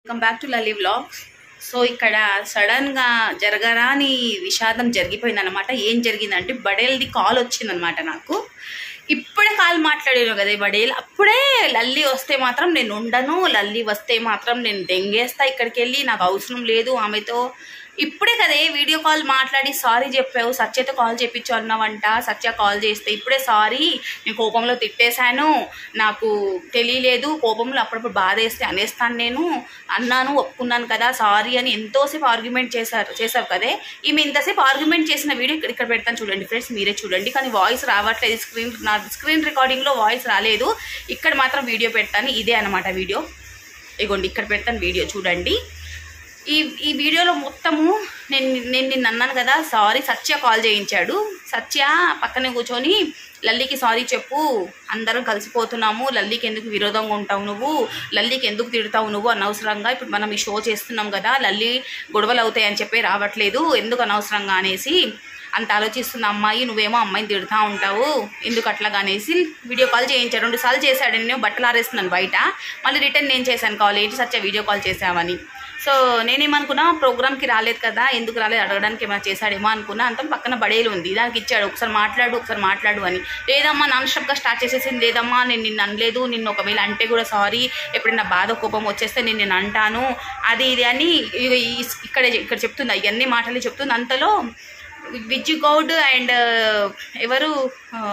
Welcome back to Lali vlogs so ఇక్కడ సడన్గా జరగరాని విషాదం జరిగిపోయిందనమాట ఏం జరిగిందంటే బడేల్ది కాల్ వచ్చిందనమాట నాకు ఇప్పుడే కాల్ మాట్లాడాను కదా ఈ బడేల్ అప్పుడే లల్లి వస్తే మాత్రం నేను ఉండను లల్లి వస్తే మాత్రం నేను దెంగేస్తా ఇక్కడికి వెళ్ళి నాకు అవసరం లేదు ఆమెతో ఇప్పుడే కదే వీడియో కాల్ మాట్లాడి సారీ చెప్పావు సత్యతో కాల్ చేపించు అన్నావంట సత్య కాల్ చేస్తే ఇప్పుడే సారీ నేను కోపంలో తిట్టేశాను నాకు తెలియలేదు కోపంలో అప్పుడప్పుడు బాధ వేస్తే అనేస్తాను నేను అన్నాను ఒప్పుకున్నాను కదా సారీ అని ఎంతోసేపు ఆర్గ్యుమెంట్ చేశారు చేశావు కదే ఈమె ఇంతసేపు ఆర్గ్యుమెంట్ చేసిన వీడియో ఇక్కడ ఇక్కడ పెడతాను చూడండి ఫ్రెండ్స్ మీరే చూడండి కానీ వాయిస్ రావట్లేదు స్క్రీన్ నా స్క్రీన్ రికార్డింగ్లో వాయిస్ రాలేదు ఇక్కడ మాత్రం వీడియో పెడతాను ఇదే అనమాట వీడియో ఇగోండి ఇక్కడ పెడతాను వీడియో చూడండి ఈ ఈ వీడియోలో మొత్తము నేను నేను నిన్న అన్నాను కదా సారీ సత్య కాల్ చేయించాడు సత్య పక్కనే కూర్చొని లల్లికి సారీ చెప్పు అందరం కలిసిపోతున్నాము లల్లికి ఎందుకు విరోధంగా ఉంటావు నువ్వు లల్లికి ఎందుకు తిడతావు నువ్వు అనవసరంగా ఇప్పుడు మనం ఈ షో చేస్తున్నాం కదా లల్లి గొడవలు అవుతాయని చెప్పి రావట్లేదు ఎందుకు అనవసరంగా అనేసి అంత ఆలోచిస్తున్న అమ్మాయి నువ్వేమో అమ్మాయిని తిడుతూ ఉంటావు ఎందుకు అట్లాగా అనేసి వీడియో కాల్ చేయించాడు రెండు సార్లు చేశాడు నేను బట్టలు ఆరేస్తున్నాను బయట మళ్ళీ రిటర్న్ నేను చేశాను కాల్ ఏంటి సత్య వీడియో కాల్ చేసావని సో నేనేమనుకున్నా ప్రోగ్రామ్కి రాలేదు కదా ఎందుకు రాలేదు అడగడానికి ఏమైనా చేశాడేమో అనుకున్నా అంత పక్కన బడేలు ఉంది దానికి ఇచ్చాడు ఒకసారి మాట్లాడు ఒకసారి మాట్లాడు అని లేదమ్మా నాన్ స్టాప్గా స్టార్ట్ చేసేసింది లేదమ్మా నేను నిన్ను అనలేదు నిన్ను ఒకవేళ అంటే కూడా సారీ ఎప్పుడైనా బాధ కోపం వచ్చేస్తే నేను నేను అంటాను అది ఇది అని ఇ- ఇ- ఇక్కడ ఇక్కడ చెప్తుంది ఇవన్నీ మాటలు చెప్తుంది అంతలో విజ్జు గౌడ్ అండ్ ఎవరు ఆ,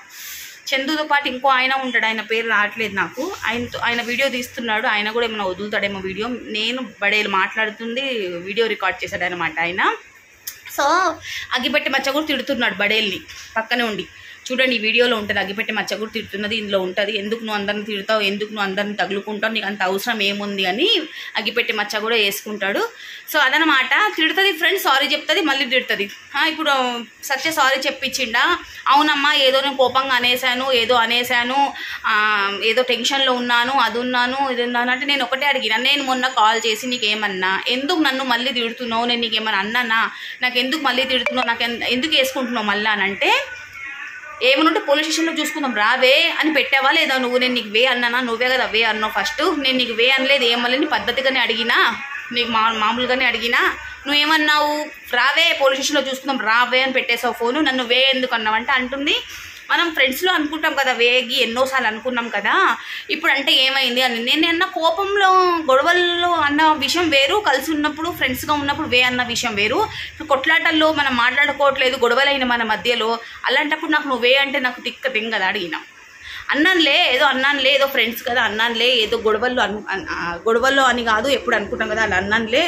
చందుతో పాటు ఇంకో ఆయన ఉంటాడు ఆయన పేరు రావట్లేదు నాకు ఆయనతో ఆయన వీడియో తీస్తున్నాడు ఆయన కూడా ఏమైనా వదులుతాడేమో వీడియో నేను బడేలు మాట్లాడుతుంది వీడియో రికార్డ్ చేశాడు అనమాట ఆయన సో అగ్గిపెట్టి మచ్చ కూడా తిడుతున్నాడు బడేల్ని పక్కనే ఉండి చూడండి ఈ వీడియోలో ఉంటుంది అగ్గిపెట్టి మచ్చ కూడా తిడుతున్నది ఇందులో ఉంటుంది ఎందుకు నువ్వు అందరిని తిడతావు ఎందుకు నువ్వు అందరిని తగులుకుంటావు నీకు అంత అవసరం ఏముంది అని అగ్గిపెట్టి మచ్చ కూడా వేసుకుంటాడు సో అదనమాట తిడుతుంది ఫ్రెండ్స్ సారీ చెప్తుంది మళ్ళీ తిడుతుంది ఆ, ఇప్పుడు సత్య సారీ చెప్పించిండా అవునమ్మా ఏదో నేను కోపంగా అనేసాను ఏదో అనేసాను ఆ, ఏదో టెన్షన్లో ఉన్నాను అది ఉన్నాను ఇది ఉన్నాను అంటే నేను ఒకటే అడిగిన నేను మొన్న కాల్ చేసి నీకేమన్నా ఎందుకు నన్ను మళ్ళీ తిడుతున్నావు నేను నీకేమన్నా అన్నానా నాకు ఎందుకు మళ్ళీ తిడుతున్నావు నాకు ఎన్- ఎందుకు వేసుకుంటున్నావు మళ్ళీ అని అంటే ఏమనుంటే పోలీస్ స్టేషన్లో చూసుకుందాం రావే అని పెట్టావా లేదా నువ్వు నేను నీకు వే అన్నానా నువ్వే కదా వే అన్నావు ఫస్ట్ నేను నీకు వే అనలేదు ఏమని పద్ధతిగానే అడిగినా నీకు మా మామూలుగానే అడిగినా నువ్వేమన్నావు రావే పోలీస్ స్టేషన్లో చూసుకుందాం రావే అని పెట్టేసావు ఫోను నన్ను వే ఎందుకు అన్నావంటే అంటుంది మనం ఫ్రెండ్స్లో అనుకుంటాం కదా వేగి ఎన్నోసార్లు అనుకున్నాం కదా ఇప్పుడు అంటే ఏమైంది అని నేను అన్న కోపంలో గొడవల్లో అన్న విషయం వేరు కలిసి ఉన్నప్పుడు ఫ్రెండ్స్గా ఉన్నప్పుడు వే అన్న విషయం వేరు ఇప్పుడు కొట్లాటల్లో మనం మాట్లాడుకోవట్లేదు గొడవలైన మన మధ్యలో అలాంటప్పుడు నాకు నువ్వు వే అంటే నాకు తిక్క తింగదా అడిగినా అన్నానులే ఏదో అన్నానులే ఏదో ఫ్రెండ్స్ కదా అన్నానులే ఏదో గొడవల్లో అను అన్- ఆ, గొడవల్లో అని కాదు ఎప్పుడు అనుకుంటాం కదా అలా అన్నానులే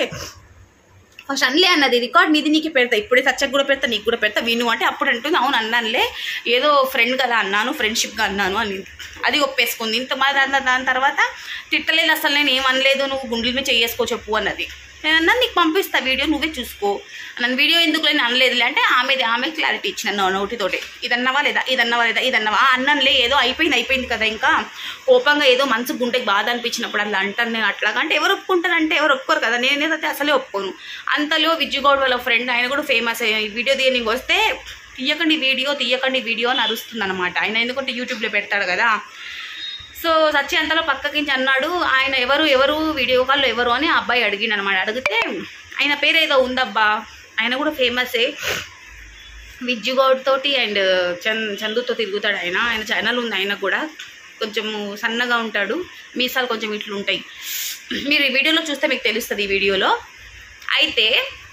ఫస్ట్ అనలే అన్నది రికార్డ్ నీది నీకు పెడతా ఇప్పుడే సచ్చకు కూడా పెడతా నీకు కూడా పెడతా విను అంటే అప్పుడు అంటుంది అవును అన్నానులే ఏదో ఫ్రెండ్ కదా అన్నాను ఫ్రెండ్షిప్గా అన్నాను అని అది ఒప్పేసుకుంది ఇంత మా దాని దాని తర్వాత తిట్టలేదు అసలు నేను ఏం అనలేదు నువ్వు గుండెల మీద చేసుకో చెప్పు అన్నది నేను అన్నాను నీకు పంపిస్తా వీడియో నువ్వే చూసుకో నన్ను వీడియో ఎందుకు నేను అనలేదులే అంటే ఆమెది ఆమె క్లారిటీ ఇచ్చిన నా నోటితోటి ఇదన్నవా లేదా ఇదన్నవా లేదా ఇదన్నవా ఆ అన్నానులే ఏదో అయిపోయింది అయిపోయింది కదా ఇంకా కోపంగా ఏదో మనసు గుండెకి బాధ అనిపించినప్పుడు అట్లా అంటాను నేను అట్లాగా అంటే ఎవరు ఒప్పుకుంటారంటే ఎవరు ఒప్పుకోరు కదా నేనేదైతే అసలే ఒప్పుకోను అంతలో విజ్జుగౌడ్ వాళ్ళ ఫ్రెండ్ ఆయన కూడా ఫేమస్ ఈ వీడియో తీయనికి వస్తే తీయకండి వీడియో తీయకండి వీడియో అని అరుస్తుంది అనమాట ఆయన ఎందుకంటే యూట్యూబ్లో పెడతాడు కదా సో సత్య అంతలో పక్కకించి అన్నాడు ఆయన ఎవరు ఎవరు వీడియో కాల్లో ఎవరు అని ఆ అబ్బాయి అడిగిండు అనమాట అడిగితే ఆయన పేరు ఏదో ఉందబ్బా ఆయన కూడా ఫేమసే విజ్జుగౌడ్ తోటి అండ్ చంద్ చందుతో తిరుగుతాడు ఆయన ఆయన ఛానల్ ఉంది ఆయన కూడా కొంచెం సన్నగా ఉంటాడు మీసాలు కొంచెం ఇట్లు ఉంటాయి మీరు ఈ వీడియోలో చూస్తే మీకు తెలుస్తుంది ఈ వీడియోలో అయితే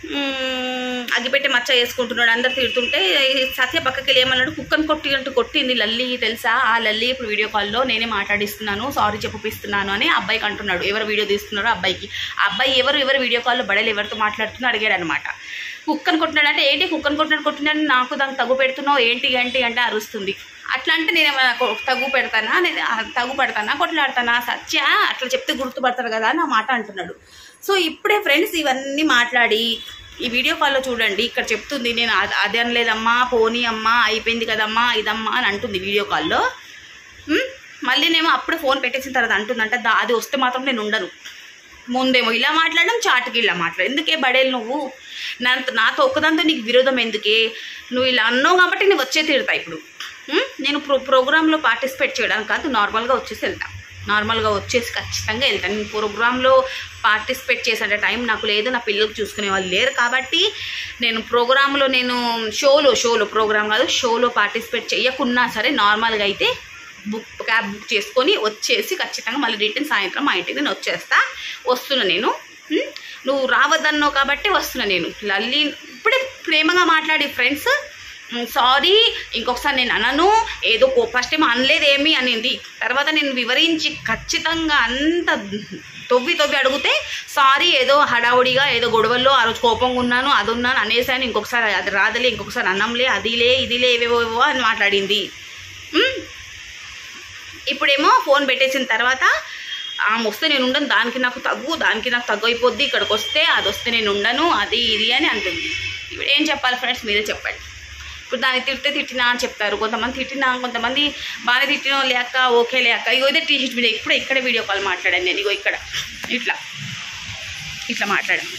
మ్మ్, అగ్గిపెట్టి మచ్చ వేసుకుంటున్నాడు అందరు తిడుతుంటే ఈ సత్య పక్కకి వెళ్ళి ఏమన్నాడు కుక్కను కొట్టినట్టు కొట్టింది లల్లి తెలుసా ఆ లల్లి ఇప్పుడు వీడియో కాల్లో నేనే మాట్లాడిస్తున్నాను సారీ చెప్పిస్తున్నాను అని ఆ అబ్బాయికి అంటున్నాడు ఎవరు వీడియో తీస్తున్నారో ఆ అబ్బాయికి ఆ అబ్బాయి ఎవరు ఎవరు వీడియో కాల్లో బడలు ఎవరితో మాట్లాడుతున్నా అడిగాడు అనమాట కుక్కను కొట్టినాడు అంటే ఏంటి కుక్కను కొట్టినాడు కొట్టినాడు నాకు దానికి తగు పెడుతున్నావు ఏంటి ఏంటి అంటే అరుస్తుంది అట్లా అంటే నేను ఏమైనా కొ- తగు పెడతానా నేను ఆ తగు పెడతానా కొట్లాడతానా సత్య అట్లా చెప్తే గుర్తుపడతారు కదా అని ఆ మాట అంటున్నాడు సో ఇప్పుడే ఫ్రెండ్స్ ఇవన్నీ మాట్లాడి ఈ వీడియో కాల్లో చూడండి ఇక్కడ చెప్తుంది నేను అది- అది అనలేదమ్మా పోనీ అమ్మా అయిపోయింది కదమ్మా ఇదమ్మా అని అంటుంది వీడియో కాల్లో ఉమ్, మళ్ళీనేమో అప్పుడే ఫోన్ పెట్టేసిన తర్వాత అంటుందంట దా అది వస్తే మాత్రం నేను ఉండను ముందేమో ఇలా మాట్లాడడం చాటుకి ఇలా మాట్లాడు ఎందుకే బడేలు నువ్వు నా నాతో ఒక్కదాంతో నీకు విరోధం ఎందుకే నువ్వు ఇలా అన్నావు కాబట్టి నేను వచ్చే తీరుతా ఇప్పుడు ఉమ్, నేను ప్రో ప్రోగ్రాంలో పార్టిసిపేట్ చేయడానికి కాదు నార్మల్గా వచ్చేసి వెళ్తా నార్మల్గా వచ్చేసి ఖచ్చితంగా వెళ్తాను నేను ప్రోగ్రాంలో పార్టిసిపేట్ చేసే టైం నాకు లేదు నా పిల్లలు చూసుకునే వాళ్ళు లేరు కాబట్టి నేను ప్రోగ్రాంలో నేను షోలో షోలో ప్రోగ్రామ్ కాదు షోలో పార్టిసిపేట్ చేయకున్నా సరే నార్మల్గా అయితే బుక్ క్యాబ్ బుక్ చేసుకొని వచ్చేసి ఖచ్చితంగా మళ్ళీ రిటర్న్ సాయంత్రం మా ఇంటికి నేను వచ్చేస్తా వస్తున్నా నేను ఉం? నువ్వు రావద్దన్నావు కాబట్టి వస్తున్నా నేను లల్లి ఇప్పుడే ప్రేమగా మాట్లాడి ఫ్రెండ్స్ సారీ ఇంకొకసారి నేను అనను ఏదో ఫస్ట్ టైం అనలేదు ఏమి అనింది తర్వాత నేను వివరించి ఖచ్చితంగా అంత తొవ్వి తొవ్వి అడిగితే సారీ ఏదో హడావుడిగా ఏదో గొడవల్లో ఆ రోజు కోపంగా ఉన్నాను అది ఉన్నాను అనేసాను ఇంకొకసారి అది రాదలే ఇంకొకసారి అన్నంలే అదిలే ఇదిలే ఏవేవో అని మాట్లాడింది ఉం? ఇప్పుడేమో ఫోన్ పెట్టేసిన తర్వాత ఆమె వస్తే నేను ఉండను దానికి నాకు తగ్గు దానికి నాకు తగ్గు అయిపోద్ది ఇక్కడికి వస్తే అది వస్తే నేను ఉండను అది ఇది అని అంటుంది ఇప్పుడు ఏం చెప్పాలి ఫ్రెండ్స్ మీరే చెప్పండి ఇప్పుడు దాన్ని తిడితే తిట్టినా అని చెప్తారు కొంతమంది తిట్టినా కొంతమంది బాగానే తిట్టినా లేక ఓకే లేక ఇగో ఇదే టీ షర్ట్ మీద ఇప్పుడే ఇక్కడ వీడియో కాల్ మాట్లాడాను నేను ఇగో ఇక్కడ ఇట్లా ఇట్లా మాట్లాడాను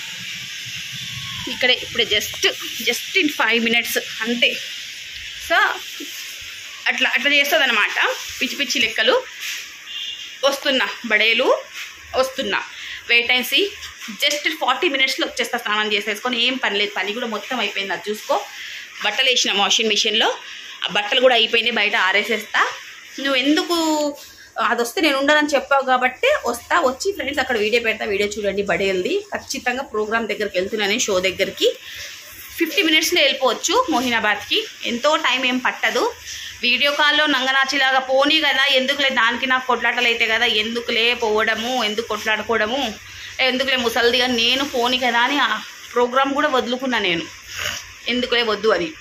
ఇక్కడే ఇప్పుడే just just in five minutes అంతే సో అట్లా అట్లా చేస్తుంది అనమాట పిచ్చి పిచ్చి లెక్కలు వస్తున్నా బడేలు వస్తున్నా వెయిట్ అండ్ జస్ట్ ఫార్టీ మినిట్స్లో వచ్చేస్తా స్నానం చేసేసుకొని ఏం పని లేదు పని కూడా మొత్తం అయిపోయింది అది చూసుకో బట్టలు వేసిన వాషింగ్ మిషన్లో ఆ బట్టలు కూడా అయిపోయినాయి బయట ఆరేసేస్తా నువ్వు ఎందుకు అది వస్తే నేను ఉండనని చెప్పావు కాబట్టి వస్తా వచ్చి ఫ్రెండ్స్ అక్కడ వీడియో పెడతా వీడియో చూడండి బడేల్ది ఖచ్చితంగా ప్రోగ్రామ్ దగ్గరికి వెళ్తున్నాను షో దగ్గరికి ఫిఫ్టీ మినిట్స్లో వెళ్ళిపోవచ్చు మోహినాబాద్కి ఎంతో టైం ఏం పట్టదు వీడియో కాల్లో నంగనాచిలాగా పోనీ కదా ఎందుకులే దానికి నాకు కొట్లాటలు అయితే కదా ఎందుకులే పోవడము ఎందుకు కొట్లాడుకోవడము ఎందుకులే ముసలిదిగా నేను పోనీ కదా అని ఆ ప్రోగ్రామ్ కూడా వదులుకున్నా నేను ఎందుకులే వద్దు అని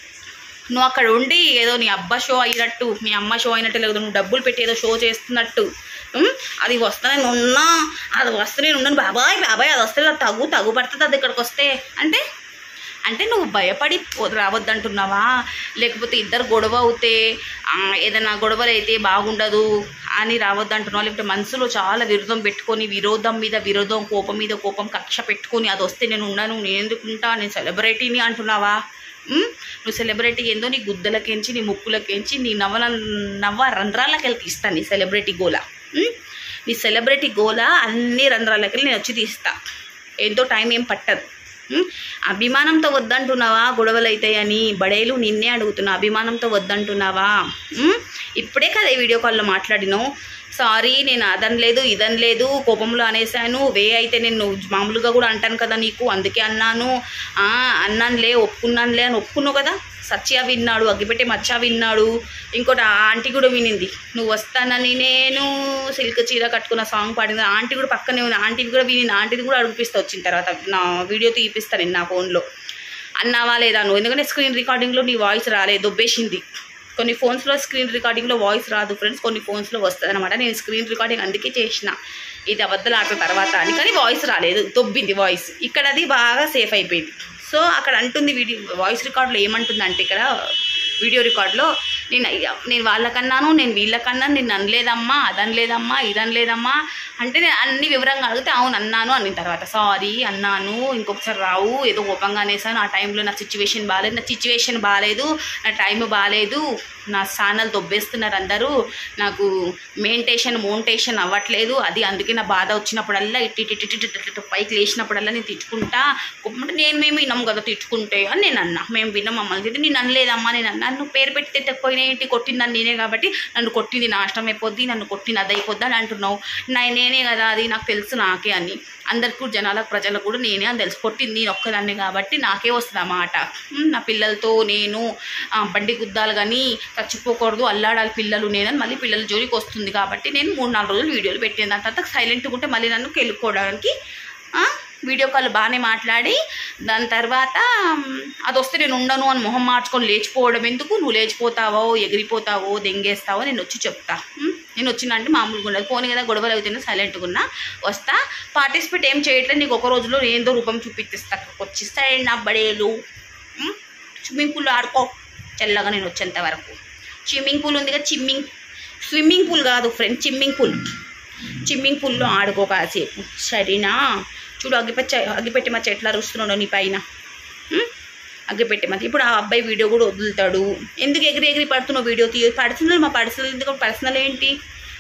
నువ్వు అక్కడ ఉండి ఏదో నీ అబ్బా షో అయినట్టు మీ అమ్మ షో అయినట్టు లేదు నువ్వు డబ్బులు పెట్టి ఏదో షో చేస్తున్నట్టు ఉమ్, అది వస్తే నేను ఉన్నా అది వస్తే నేను ఉన్నాను బాబాయ్ బాబాయ్ అది వస్తే నాకు తగు తగు పడుతుంది అది ఇక్కడికి వస్తే అంటే అంటే నువ్వు భయపడి పో- రావద్దంటున్నావా లేకపోతే ఇద్దరు గొడవ అవుతే ఆ, ఏదైనా గొడవలు అయితే బాగుండదు అని రావద్దంటున్నావా లేకపోతే మనసులో చాలా విరోధం పెట్టుకొని విరోధం మీద విరోధం కోపం మీద కోపం కక్ష పెట్టుకొని అది వస్తే నేను ఉన్నాను నేను ఎందుకుంటా నేను సెలబ్రిటీని అంటున్నావా ఉమ్? నువ్వు సెలబ్రిటీ ఏందో నీ గుద్దలకెంచి నీ ముక్కులకెంచి నీ నవ్వల నవ్వ రంధ్రాలకి వెళ్ళి తీస్తాను నీ సెలబ్రిటీ గోల ఉమ్? నీ సెలబ్రిటీ గోల అన్ని రంధ్రాలకి వెళ్ళి నేను వచ్చి తీస్తా ఎంతో టైం ఏం పట్టదు ఉమ్? అభిమానంతో వద్దంటున్నావా గొడవలు అవుతాయని బడేలు నిన్నే అడుగుతున్నా అభిమానంతో వద్దంటున్నావా ఉమ్? ఇప్పుడే కదా ఈ వీడియో కాల్లో మాట్లాడినావు సారీ నేను అదని లేదు ఇదని లేదు కోపంలో అనేసాను వే అయితే నేను మామూలుగా కూడా అంటాను కదా నీకు అందుకే అన్నాను ఆ, అన్నానులే ఒప్పుకున్నానులే అని ఒప్పుకున్నావు కదా సత్య విన్నాడు అగ్గిపెట్టే మచ్చ విన్నాడు ఇంకోటి ఆ ఆంటీ కూడా వినింది నువ్వు వస్తానని నేను సిల్క్ చీర కట్టుకున్న సాంగ్ పాడింది ఆ ఆంటీ కూడా పక్కనే ఉంది ఆంటీని కూడా వినింది ఆంటీని కూడా అడిగిపిస్తా వచ్చిన తర్వాత నా వీడియో తీపిస్తాను నేను నా ఫోన్లో అన్నావా లేదా నువ్వు ఎందుకంటే స్క్రీన్ రికార్డింగ్లో నీ వాయిస్ రాలేదు దొబ్బేసింది కొన్ని ఫోన్స్లో స్క్రీన్ రికార్డింగ్లో వాయిస్ రాదు ఫ్రెండ్స్ కొన్ని ఫోన్స్లో వస్తుంది అనమాట నేను స్క్రీన్ రికార్డింగ్ అందుకే చేసిన ఇది అబద్ధాలు ఆట తర్వాత అని కానీ వాయిస్ రాలేదు దొబ్బింది వాయిస్ ఇక్కడ అది బాగా సేఫ్ అయిపోయింది సో అక్కడ అంటుంది వీడియో వాయిస్ రికార్డులో ఏమంటుంది అంటే ఇక్కడ వీడియో రికార్డులో నేను నేను వాళ్ళకన్నాను నేను వీళ్ళకన్నాను నేను అనలేదమ్మా అది అనలేదమ్మా ఇది అనలేదమ్మా అంటే నేను అన్ని వివరంగా అడిగితే అవును అన్నాను అన్న తర్వాత సారీ అన్నాను ఇంకొకసారి రావు ఏదో కోపంగా అనేసాను ఆ టైంలో నా సిచ్యువేషన్ బాగాలేదు నా సిచ్యువేషన్ బాగాలేదు నా టైం బాగాలేదు నా ఛానల్ దొబ్బేస్తున్నారు అందరూ నాకు మెయింటేషన్ మోంటేషన్ అవ్వట్లేదు అది అందుకే నా బాధ వచ్చినప్పుడల్లా ఇటు ఇటు ఇటు ఇటు ఇటు ఇటు పైకి లేచినప్పుడల్లా నేను తిట్టుకుంటా అంటే నేను మేము విన్నాం కదా తిట్టుకుంటే అని నేను అన్నా మేము విన్నాం మమ్మల్ని తిట్టి నేను అనలేదమ్మా నేను అన్నా నువ్వు పేరు పెట్టి తిట్టకపోయినా ఏంటి కొట్టిందని నేనే కాబట్టి నన్ను కొట్టింది నాశనం అయిపోద్ది నన్ను కొట్టింది అది అయిపోద్ది అని అంటున్నావు నా నేనే కదా అది నాకు తెలుసు నాకే అని అందరికీ కూడా జనాలకు ప్రజలకు కూడా నేనే అని తెలుసు కొట్టింది నేను ఒక్కదాన్ని కాబట్టి నాకే వస్తుంది ఆ మాట ఉమ్, నా పిల్లలతో నేను ఆ, బండి గుద్దాలు కానీ చచ్చిపోకూడదు అల్లాడాలి పిల్లలు నేనని మళ్ళీ పిల్లల జోలికి వస్తుంది కాబట్టి నేను మూడు నాలుగు రోజులు వీడియోలు పెట్టిన దాని తర్వాత సైలెంట్గా ఉంటే మళ్ళీ నన్ను కెలుక్కోవడానికి ఆ, వీడియో కాల్ బాగానే మాట్లాడి దాని తర్వాత మ్, అది వస్తే నేను ఉండను అని మొహం మార్చుకొని లేచిపోవడం ఎందుకు నువ్వు లేచిపోతావో ఎగిరిపోతావో దెంగేస్తావో నేను వచ్చి చెప్తా మ్, నేను వచ్చిన అంటే మామూలుగా ఉండదు పోనీ కదా గొడవలు అవుతున్నా సైలెంట్గా ఉన్నా వస్తా పార్టిసిపేట్ ఏం చేయట్లేదు నీకు ఒక రోజులో ఏందో రూపం చూపిస్తా అక్కడికి వచ్చిస్తాయండి నా బడేలు మ్, స్విమ్మింగ్ పూల్లో ఆడుకో చల్లగా నేను వచ్చేంత వరకు స్విమ్మింగ్ పూల్ ఉంది కదా చిమ్మింగ్ స్విమ్మింగ్ పూల్ కాదు ఫ్రెండ్ చిమ్మింగ్ పూల్ స్విమ్మింగ్ పూల్లో ఆడుకో కాసేపు సరేనా చూడు అగ్గిపెచ్చ అగ్గిపెట్టి మచ్చ ఎట్లా అరుస్తున్నాడు నీ పైన ఉం? అగ్గిపెట్టి మచ్చ ఇప్పుడు ఆ అబ్బాయి వీడియో కూడా వదులుతాడు ఎందుకు ఎగిరి ఎగిరి పడుతున్నావు వీడియో తీ పర్సనల్ మా పర్సనల్ ఎందుకు పర్సనల్ ఏంటి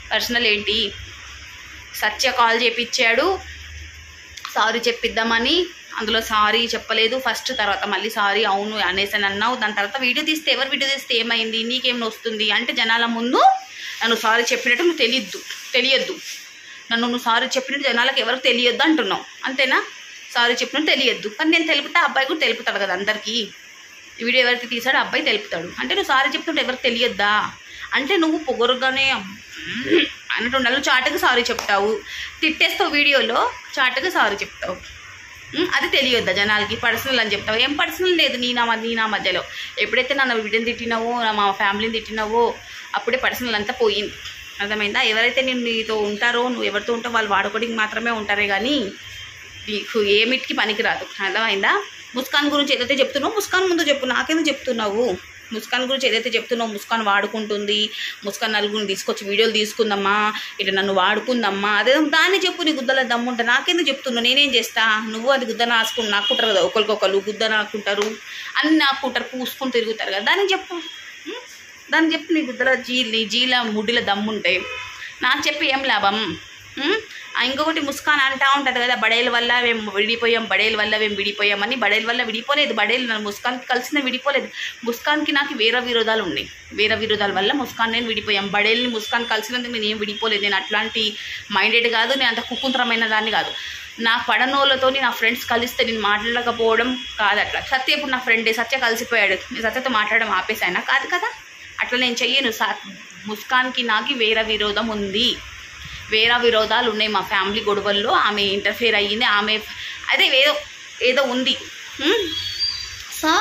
పర్సనల్ ఏంటి సత్య కాల్ చేపించాడు సారీ చెప్పిద్దామని అందులో సారీ చెప్పలేదు ఫస్ట్ తర్వాత మళ్ళీ సారీ అవును అనేసి అన్నావు దాని తర్వాత వీడియో తీస్తే ఎవరు వీడియో తీస్తే ఏమైంది నీకేం వస్తుంది అంటే జనాల ముందు నన్ను సారీ చెప్పినట్టు నువ్వు తెలియద్దు తెలియద్దు నన్ను నువ్వు సారీ చెప్పినట్టు జనాలకు ఎవరికి తెలియద్దు అంటున్నావు అంతేనా సారీ చెప్పినట్టు తెలియద్దు కానీ నేను తెలుపుతా అబ్బాయి కూడా తెలుపుతాడు కదా అందరికీ ఈ వీడియో ఎవరికి తీసాడో ఆ అబ్బాయి తెలుపుతాడు అంటే నువ్వు సారీ చెప్తుంటే ఎవరికి తెలియద్దా అంటే నువ్వు పొగరుగానే అన్నట్టు ఉండాలి నువ్వు చాటుగా సారీ చెప్తావు తిట్టేస్తావు వీడియోలో చాటుగా సారీ చెప్తావు ఉమ్, అది తెలియొద్దా జనాలకి పర్సనల్ అని చెప్తావు ఏం పర్సనల్ లేదు నీ నా మ- నీ నా మధ్యలో ఎప్పుడైతే నన్ను వీడియోని తిట్టినావో నా మా ఫ్యామిలీని తిట్టినావో అప్పుడే పర్సనల్ అంతా పోయింది అర్థమైందా ఎవరైతే నేను నీతో ఉంటారో నువ్వు ఎవరితో ఉంటావు వాళ్ళు వాడుకోవడానికి మాత్రమే ఉంటారే కానీ నీకు ఏమిటికి పనికిరాదు అర్థమైందా ముస్కాన్ గురించి ఏదైతే చెప్తున్నావు ముస్కాన్ ముందు చెప్పు నాకెందుకు చెప్తున్నావు ముస్కాన్ గురించి ఏదైతే చెప్తున్నావు ముస్కాన్ వాడుకుంటుంది ముస్కాన్ నలుగురిని తీసుకొచ్చి వీడియోలు తీసుకుందమ్మా ఇటు నన్ను వాడుకుందమ్మా అదే దాన్ని చెప్పు నీ గుద్దల దమ్ముంటే నాకెందుకు చెప్తున్నావు నేనేం చేస్తా నువ్వు అది గుద్ద నాసుకుని నాకుంటారు కదా ఒకరికొకరు గుద్ద నాకుంటారు అన్ని నాకుంటారు పూసుకుని తిరుగుతారు కదా దాన్ని చెప్పు ఉం? దాన్ని చెప్పు నీ గుద్దల జీ నీ జీల ముడ్డిల దమ్ముంటే నాకు చెప్పి ఏం లాభం ఉం? ఆ ఇంకొకటి ముస్కాన్ అంటా ఉంటుంది కదా బడేల వల్ల మేము విడిపోయాం బడేల వల్ల మేము విడిపోయామని బడేల వల్ల విడిపోలేదు బడేలు నన్ను ముస్కాన్కి కలిసిన విడిపోలేదు ముస్కాన్కి నాకు వేరే విరోధాలు ఉన్నాయి వేరే విరోధాల వల్ల ముస్కాన్ నేను విడిపోయాం బడేల్ని ముస్కాన్ కలిసినందుకు నేను ఏం విడిపోలేదు నేను అట్లాంటి మైండెడ్ కాదు నేను అంత కుకుంతరమైన దాన్ని కాదు నా పడనోళ్ళతో నా ఫ్రెండ్స్ కలిస్తే నేను మాట్లాడకపోవడం కాదు అట్లా సత్య ఇప్పుడు నా ఫ్రెండే సత్య కలిసిపోయాడు నేను సత్యతో మాట్లాడడం ఆపేసానా కాదు కదా అట్లా నేను చెయ్యను సా ముస్కాన్కి నాకు వేరే విరోధం ఉంది వేరే విరోధాలు ఉన్నాయి మా ఫ్యామిలీ గొడవల్లో ఆమె ఇంటర్ఫియర్ అయ్యింది ఆమె అదే ఏదో ఏదో ఉంది హ్మ్? సో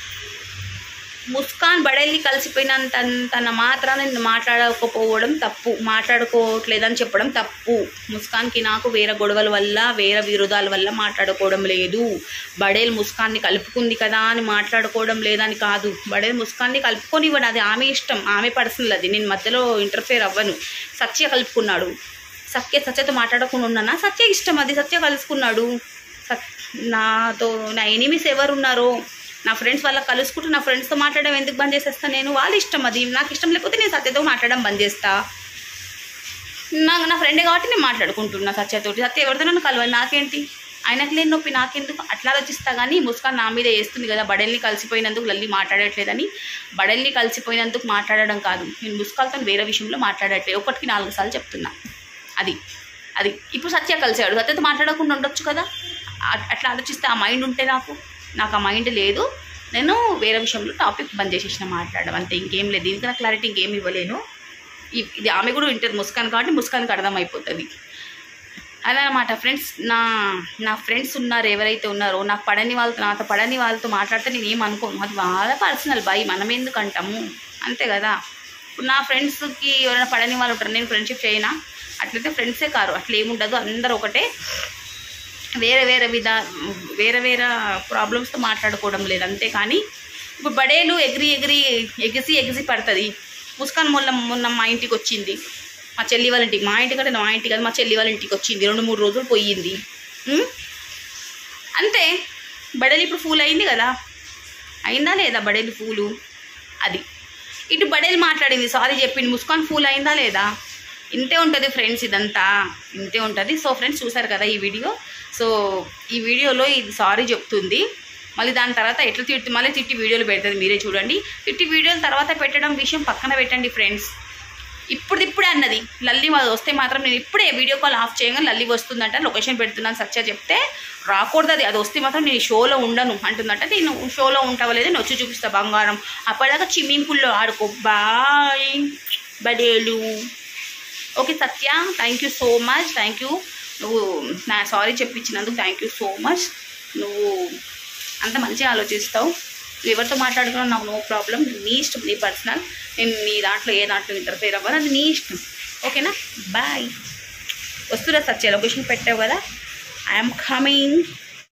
ముస్కాన్ బడేల్ని కలిసిపోయినంత తన మాత్రాన నేను మాట్లాడకపోవడం తప్పు మాట్లాడుకోవట్లేదని చెప్పడం తప్పు ముస్కాన్కి నాకు వేరే గొడవల వల్ల వేరే విరోధాల వల్ల మాట్లాడుకోవడం లేదు బడేల్ ముస్కాన్ని కలుపుకుంది కదా అని మాట్లాడుకోవడం లేదని కాదు బడేల్ ముస్కాన్ని కలుపుకొనివ్వడు అది ఆమె ఇష్టం ఆమె పర్సనల్ అది నేను మధ్యలో ఇంటర్ఫేర్ అవ్వను సత్య కలుపుకున్నాడు సత్య సత్యతో మాట్లాడకుండా ఉన్నానా సత్య ఇష్టం అది సత్య కలుసుకున్నాడు సత్ నాతో నా ఎనిమిస్ ఎవరు ఉన్నారో నా ఫ్రెండ్స్ వాళ్ళ కలుసుకుంటూ నా ఫ్రెండ్స్తో మాట్లాడడం ఎందుకు బంద్ చేసేస్తా నేను వాళ్ళ ఇష్టం అది నాకు ఇష్టం లేకపోతే నేను సత్యతో మాట్లాడడం బంద్ చేస్తా నాకు నా ఫ్రెండే కాబట్టి నేను మాట్లాడుకుంటున్నా సత్యతోటి సత్య ఎవరితో నన్ను కలవాలి నాకేంటి ఆయనకు లేని నొప్పి నాకెందుకు అట్లా ఆలోచిస్తా కానీ ముస్కాన్ నా మీద వేస్తుంది కదా బడల్ని కలిసిపోయినందుకు లల్లి మాట్లాడట్లేదని బడల్ని కలిసిపోయినందుకు మాట్లాడడం కాదు నేను ముస్కాల్తో వేరే విషయంలో మాట్లాడట్లేదు ఒకటికి నాలుగు సార్లు చెప్తున్నా అది అది ఇప్పుడు సత్య కలిసాడు సత్యతో మాట్లాడకుండా ఉండొచ్చు కదా అ- అట్లా ఆలోచిస్తే ఆ మైండ్ ఉంటే నాకు నాకు ఆ మైండ్ లేదు నేను వేరే విషయంలో టాపిక్ బంద్ చేసేసిన మాట్లాడడం అంతే ఇంకేం లేదు దీనికన్నా క్లారిటీ ఇంకేం ఇవ్వలేను ఇ- ఇది ఆమె కూడా వింటది ముస్కాన్ కాబట్టి ముస్కాన్కి అర్థమైపోతుంది అదనమాట ఫ్రెండ్స్ నా నా ఫ్రెండ్స్ ఉన్నారు ఎవరైతే ఉన్నారో నాకు పడని వాళ్ళతో నాతో పడని వాళ్ళతో మాట్లాడితే నేను ఏం అనుకోను అది వాళ్ళ పర్సనల్ బాయ్ మనం ఎందుకు అంటాము అంతే కదా ఇప్పుడు నా ఫ్రెండ్స్కి ఎవరైనా పడని వాళ్ళు ఉంటారు నేను ఫ్రెండ్షిప్ చేయనా అట్లయితే ఫ్రెండ్సే కారు అట్లా ఏముండదు అందరూ ఒకటే వేరే వేరే విధా వేరే వేరే ప్రాబ్లమ్స్తో మాట్లాడుకోవడం లేదు అంతే కానీ ఇప్పుడు బడేలు ఎగిరి ఎగిరి ఎగిసి ఎగిసి పడుతుంది ముస్కాన్ మొన్న మొన్న మా ఇంటికి వచ్చింది మా చెల్లి వాళ్ళ ఇంటికి మా ఇంటికి అంటే మా ఇంటికి కాదు మా చెల్లి వాళ్ళ ఇంటికి వచ్చింది రెండు మూడు రోజులు పోయింది ఉం? అంతే బడేలు ఇప్పుడు ఫూల్ అయింది కదా అయిందా లేదా బడేలు ఫూలు అది ఇటు బడేలు మాట్లాడింది సారీ చెప్పింది ముస్కాన్ ఫూల్ అయిందా లేదా ఇంతే ఉంటుంది ఫ్రెండ్స్ ఇదంతా ఇంతే ఉంటుంది సో ఫ్రెండ్స్ చూసారు కదా ఈ వీడియో సో ఈ వీడియోలో ఇది సారీ చెప్తుంది మళ్ళీ దాని తర్వాత ఎట్లా తిట్టి మళ్ళీ తిట్టి వీడియోలు పెడుతుంది మీరే చూడండి తిట్టి వీడియోల తర్వాత పెట్టడం విషయం పక్కన పెట్టండి ఫ్రెండ్స్ ఇప్పుడు ఇప్పుడే అన్నది లల్లి వాళ్ళు వస్తే మాత్రం నేను ఇప్పుడే వీడియో కాల్ ఆఫ్ చేయగానే లల్లి వస్తుందంట లొకేషన్ పెడుతున్నాను సత్య చెప్తే రాకూడదు అది అది వస్తే మాత్రం నేను షోలో ఉండను అంటుందంట నేను షోలో ఉంటావా లేదా నేను వచ్చి చూపిస్తా బంగారం అప్పటిదాకా స్విమ్మింగ్ పూల్లో ఆడుకో బాయ్ బడేలు okay Satya thank you so much thank you నువ్వు నా సారీ చెప్పించినందుకు థ్యాంక్ యూ సో మచ్ నువ్వు అంత మంచిగా ఆలోచిస్తావు నువ్వు ఎవరితో మాట్లాడుకున్నా నాకు నో ప్రాబ్లం నీ ఇష్టం నీ పర్సనల్ నేను నీ దాంట్లో ఏ దాంట్లో ఇంటర్ఫేర్ అవ్వను అది నీ ఇష్టం ఓకేనా బాయ్ వస్తున్నా సత్య లొకేషన్ పెట్టావు కదా ఐఎమ్ కమింగ్